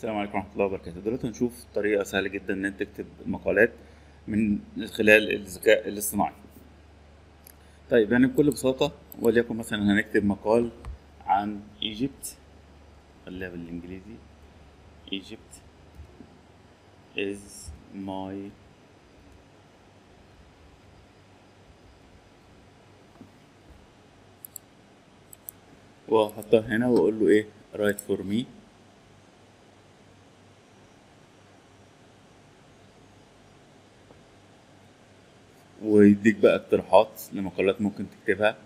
السلام عليكم ورحمة الله وبركاته دلوقتي هنشوف طريقة سهلة جدا إن أنت تكتب مقالات من خلال الذكاء الاصطناعي طيب يعني بكل بساطة وليكن مثلا هنكتب مقال عن ايجيبت خليها بالإنجليزي Egypt is my واحطها هنا واقول له ايه write for me ويديك بقى اقتراحات لمقالات ممكن تكتبها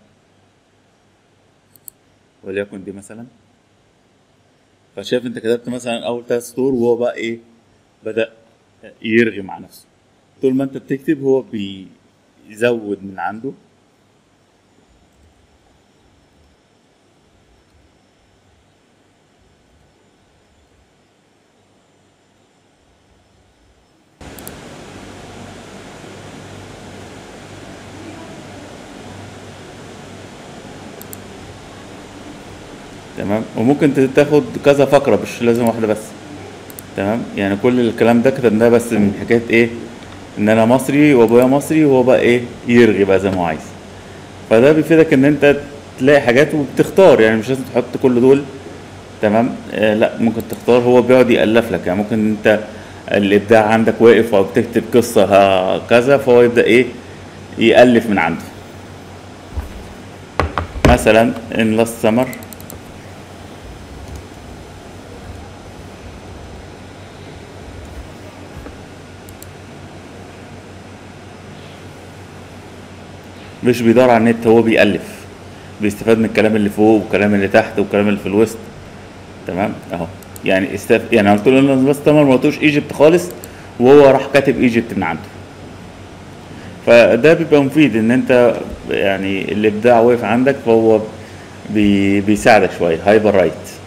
وليكن دي مثلا فشايف انت كتبت مثلا اول تلات سطور وهو بقى ايه بدأ يرغي مع نفسه طول ما انت بتكتب هو بيزود من عنده تمام وممكن تاخد كذا فقرة مش لازم واحدة بس تمام يعني كل الكلام ده كتبناه بس من حكاية ايه ان انا مصري وابويا مصري وهو بقى ايه يرغي بقى زي ما هو عايز فده بيفيدك ان انت تلاقي حاجات وبتختار يعني مش لازم تحط كل دول تمام آه لا ممكن تختار هو بيقعد يألف لك يعني ممكن انت الابداع عندك واقف او بتكتب قصة ها كذا فهو يبدأ ايه يألف من عنده مثلا in last summer مش بيدور على النت هو بيألف بيستفاد من الكلام اللي فوق والكلام اللي تحت والكلام اللي في الوسط تمام اهو يعني استف... يعني قلت له بس تمر ما قلتوش ايجيبت خالص وهو راح كاتب ايجيبت من عنده فده بيبقى مفيد ان انت يعني الابداع واقف عندك فهو بي... بيساعدك شويه هايبر رايت